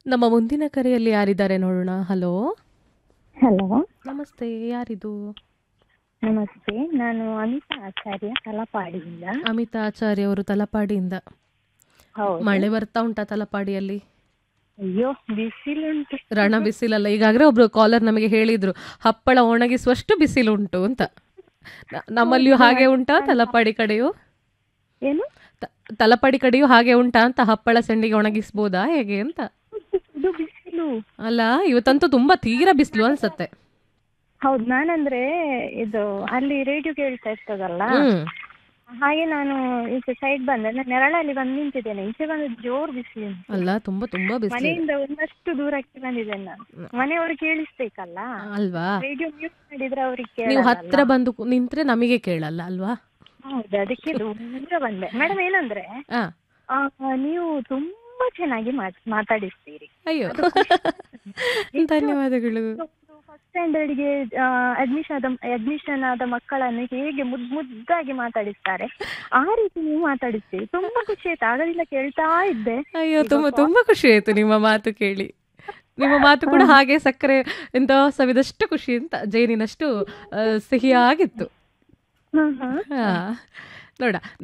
ನಮ್ಮ ಮುಂದಿನ ಕರೆಯಲ್ಲಿ ಯಾರಿದ್ದಾರೆ ನೋಡೋಣ ಹಲೋ ಹಲೋ ನಮಸ್ತೆ ಯಾರಿದು ನಮಸ್ತೆ ನಾನು ಅನಿತಾ ಆಚಾರ್ಯ ತಲಪಾಡಿಯಿಂದ ಅಮಿತಾ ಆಚಾರ್ಯ ಅವರು ತಲಪಾಡಿಯಿಂದ ಹೌದು ಮಳೆ ಬರ್ತಾ ಉಂಟಾ ತಲಪಾಡಿಯಲ್ಲಿ ಅಯ್ಯೋ ಬಿಸಿಲುಂಟು ರಣ ಬಿಸಿಲಲ್ಲ ಈಗಾಗಲೇ ಒಬ್ರು ಕಾಲರ್ ನಮಗೆ ಹೇಳಿದ್ರು ಹಪ್ಪಳ ಒಣಗಿಸುವಷ್ಟು ಬಿಸಿಲುಂಟು ಅಂತ ನ- ನಮ್ಮಲ್ಲಿಯೂ ಹಾಗೆ ಉಂಟಾ ತಲಪಾಡಿ ಕಡೆಯೂ ಏನು ತ- ತಲಪಾಡಿ ಕಡೆಯೂ ಹಾಗೆ ಉಂಟಾ ಅಂತ ಹಪ್ಪಳ ಸಂಡಿಗೆ ಒಣಗಿಸ್ಬೋದಾ ಹೇಗೆ ಅಂತ ಇದು ಬಿಸಿಲು ಅಲ್ಲ ಇವತ್ತಂತೂ ತುಂಬಾ ತೀರಾ ಬಿಸಿಲು ಅನ್ಸತ್ತೆ ಹೌದು ನಾನಂದ್ರೆ ಇದು ಅಲ್ಲಿ ರೇಡಿಯೋ ಕೇಳ್ತಾ ಇರ್ತದಲ್ಲ ಹ್ಮ್ ಹಾಗೆ ನಾನು ಈಚೆ ಸೈಡ್ ಬಂದೆ ನಾನು ನೆರಳಲ್ಲಿ ಬಂದು ನಿಂತಿದ್ದೇನೆ ಈಚೆ ಬಂದ ಜೋರ್ ಬಿಸಿಲು ಅಲ್ಲ ತುಂಬಾ ತುಂಬಾ ಬಿಸಿಲು ಮನೆಯಿಂದ ಒಂದಷ್ಟು ದೂರಕ್ಕೆ ಬಂದಿದ್ದೇನೆ ನಾನು ಮನೆಯವರು ಕೇಳಿಸ್ಬೇಕಲ್ಲ ಅಲ್ವಾ ರೇಡಿಯೋ ಮ್ಯೂಟ್ ಮಾಡಿದ್ರೆ ಅವ್ರಿಗೆ ನೀವು ಕೇಳಲ್ಲ ಹತ್ರ ಬಂದು ಕು- ನಿಂತ್ರೆ ನಮಗೆ ಕೇಳಲ್ಲ ಅಲ್ವಾ ಹೌದು ಅದಕ್ಕೆ ದೂರ ಬಂದೆ ಮೇಡಮ್ ಏನಂದ್ರೆ ಆ ಆ, ನೀವು ತುಂಬಾ ಚೆನ್ನಾಗಿ ಮಾತ್- ಮಾತಾಡಿಸ್ತೀರಿ ಅಯ್ಯೋ ಧನ್ಯವಾದಗಳು ಫಸ್ಟ್ ಸ್ಟ್ಯಾಂಡರ್ಡ್ಗೆ ಅಡ್ಮಿಷನ್ ಆದ ಅಡ್ಮಿಷನ್ ಆದ ಮಕ್ಕಳನ್ನು ಹೇಗೆ ಮುದ್ ಮುದ್ದಾಗಿ ಮಾತಾಡಿಸ್ತಾರೆ ಆ ರೀತಿ ನೀವು ಮಾತಾಡಿಸ್ತೀರಿ ತುಂಬಾ ಖುಷಿ ಆಯ್ತು ಆಗಲಿಲ್ಲ ಕೇಳ್ತಾ ಇದ್ದೆ ಅಯ್ಯೋ ತುಂಬಾ ತುಂಬಾ ಖುಷಿ ಆಯ್ತು ನಿಮ್ಮ ಮಾತು ಕೇಳಿ ನಿಮ್ಮ ಮಾತು ಕೂಡ ಹಾಗೆ ಸಕ್ಕರೆ ಎಂತ ಸವಿದಷ್ಟು ಖುಷಿ ಅಂತ ಜೇನಿನಷ್ಟು ಆ, ಸಿಹಿಯಾಗಿತ್ತು ಹಾ ಹಾ ಹಾ ನೋಡ